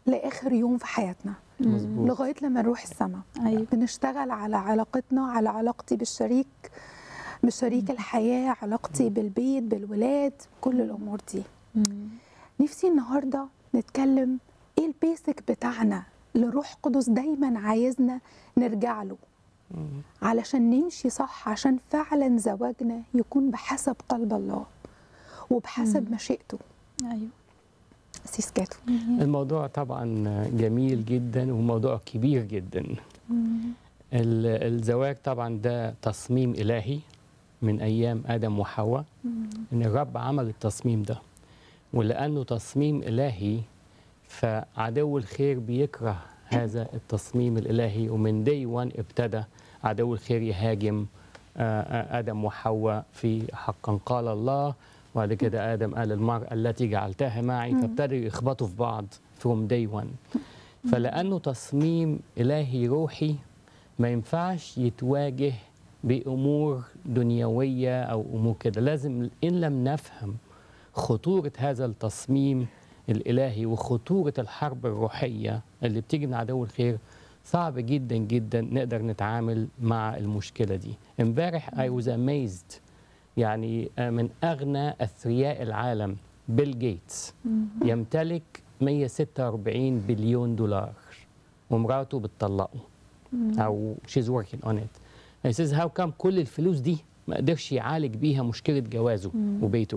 لاخر يوم في حياتنا مظبوط لغايه لما نروح السماء ايوه بنشتغل على علاقتنا على علاقتي بالشريك بشريك الحياه علاقتي بالبيت بالولاد كل الامور دي مم. نفسي النهارده نتكلم ايه البيسك بتاعنا اللي روح قدس دايما عايزنا نرجع له مم. علشان نمشي صح عشان فعلا زواجنا يكون بحسب قلب الله وبحسب مم. مشيئته ايوه سيس كاتو الموضوع طبعا جميل جدا وموضوع كبير جدا مم. ال- الزواج طبعا ده تصميم إلهي من أيام آدم وحواء مم. إن الرب عمل التصميم ده ولأنه تصميم إلهي فعدو الخير بيكره هذا التصميم الإلهي ومن دي وان ابتدى عدو الخير يهاجم آه، آه، آدم وحواء في حقا قال الله وبعد كده آدم قال المرأة التي جعلتها معي فابتدوا يخبطوا في بعض from day one فلأنه تصميم إلهي روحي ما ينفعش يتواجه بأمور دنيوية أو أمور كده لازم إن لم نفهم خطورة هذا التصميم الإلهي وخطورة الحرب الروحية اللي بتيجي من عدو الخير صعب جدا جدا نقدر نتعامل مع المشكلة دي امبارح I was amazed يعني آه، من أغنى أثرياء العالم بيل جيتس مم. يمتلك 146 بليون دولار ومراته بتطلقه مم. او she's working on it he says how come كل الفلوس دي ما قدرش يعالج بيها مشكله جوازه مم. وبيته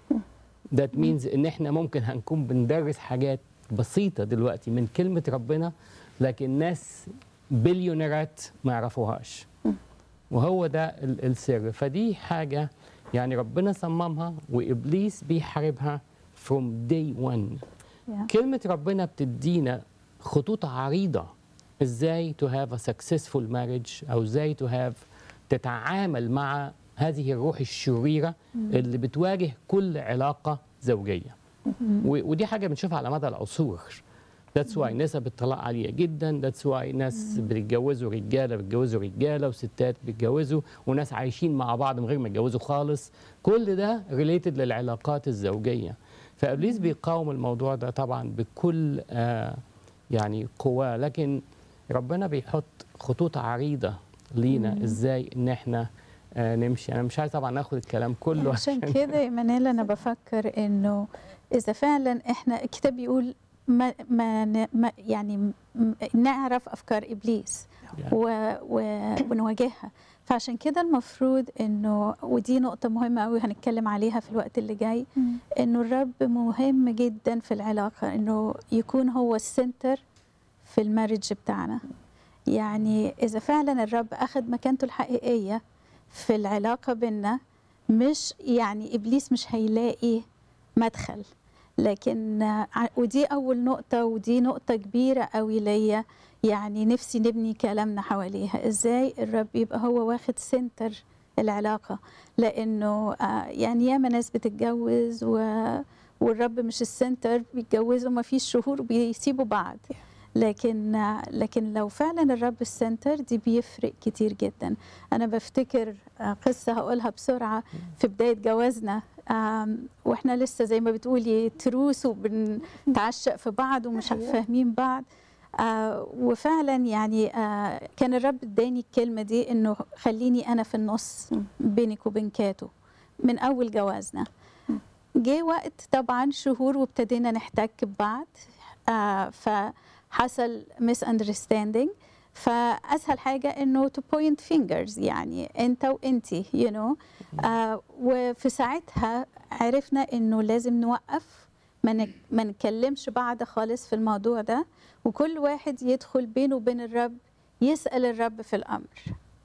that means ان احنا ممكن هنكون بندرس حاجات بسيطه دلوقتي من كلمه ربنا لكن ناس بليونيرات ما يعرفوهاش وهو ده ال- السر فدي حاجه يعني ربنا صممها وابليس بيحاربها from day one Yeah. كلمة ربنا بتدينا خطوط عريضة ازاي to have a successful marriage او ازاي to have تتعامل مع هذه الروح الشريرة اللي بتواجه كل علاقة زوجية و- ودي حاجة بنشوفها على مدى العصور That's why نسب الطلاق عالية جدا That's why ناس بيتجوزوا رجالة بيتجوزوا رجالة وستات بيتجوزوا وناس عايشين مع بعض من غير ما يتجوزوا خالص كل ده related للعلاقات الزوجية فابليس بيقاوم الموضوع ده طبعا بكل آه يعني قواه لكن ربنا بيحط خطوط عريضه لينا ازاي ان احنا آه نمشي انا مش عايز طبعا اخد الكلام كله عشان كده يا منال انا بفكر انه اذا فعلا احنا الكتاب بيقول ما, ما, ن- ما يعني م- نعرف افكار ابليس يعني و و ونواجهها فعشان كده المفروض انه ودي نقطة مهمة قوي هنتكلم عليها في الوقت اللي جاي انه الرب مهم جدا في العلاقة انه يكون هو السنتر في المارج بتاعنا يعني اذا فعلا الرب اخذ مكانته الحقيقية في العلاقة بينا مش يعني ابليس مش هيلاقي مدخل لكن ع- ودي اول نقطة ودي نقطة كبيرة قوي ليا يعني نفسي نبني كلامنا حواليها ازاي الرب يبقى هو واخد سنتر العلاقة لانه آه، يعني ياما ناس بتتجوز و والرب مش السنتر بيتجوزوا ما فيش شهور وبيسيبوا بعض لكن آه، لكن لو فعلا الرب السنتر دي بيفرق كتير جدا انا بفتكر آه، قصه هقولها بسرعه في بدايه جوازنا آم، واحنا لسه زي ما بتقولي تروس وبنتعشق في بعض ومش أيوة. فاهمين بعض آه وفعلا يعني آه كان الرب اداني الكلمه دي انه خليني انا في النص مم. بينك وبين كاتو من اول جوازنا جه وقت طبعا شهور وابتدينا نحتك ببعض آه فحصل ميس اندرستاندينج فاسهل حاجه انه تو بوينت فينجرز يعني انت وانتي يو you know آه وفي ساعتها عرفنا انه لازم نوقف ما نك- ما نكلمش بعض خالص في الموضوع ده وكل واحد يدخل بينه وبين الرب يسال الرب في الامر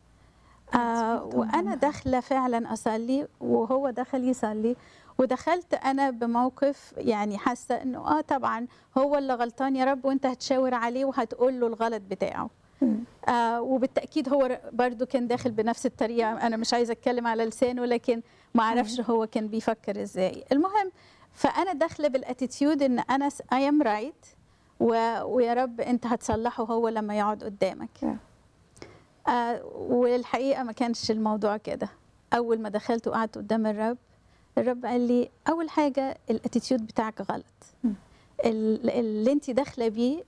آه مظبوط. وانا داخله فعلا اصلي وهو دخل يصلي ودخلت انا بموقف يعني حاسه انه اه طبعا هو اللي غلطان يا رب وانت هتشاور عليه وهتقول له الغلط بتاعه مم. آه وبالتاكيد هو ر- برضو كان داخل بنفس الطريقه انا مش عايزه اتكلم على لسانه لكن ما اعرفش هو كان بيفكر ازاي المهم فانا داخله بالاتيتيود ان انا اي ام رايت ويا رب انت هتصلحه هو لما يقعد قدامك Yeah. آه والحقيقه ما كانش الموضوع كده اول ما دخلت وقعدت قدام الرب الرب قال لي اول حاجه الاتيتيود بتاعك غلط مم. ال- اللي انت داخله بيه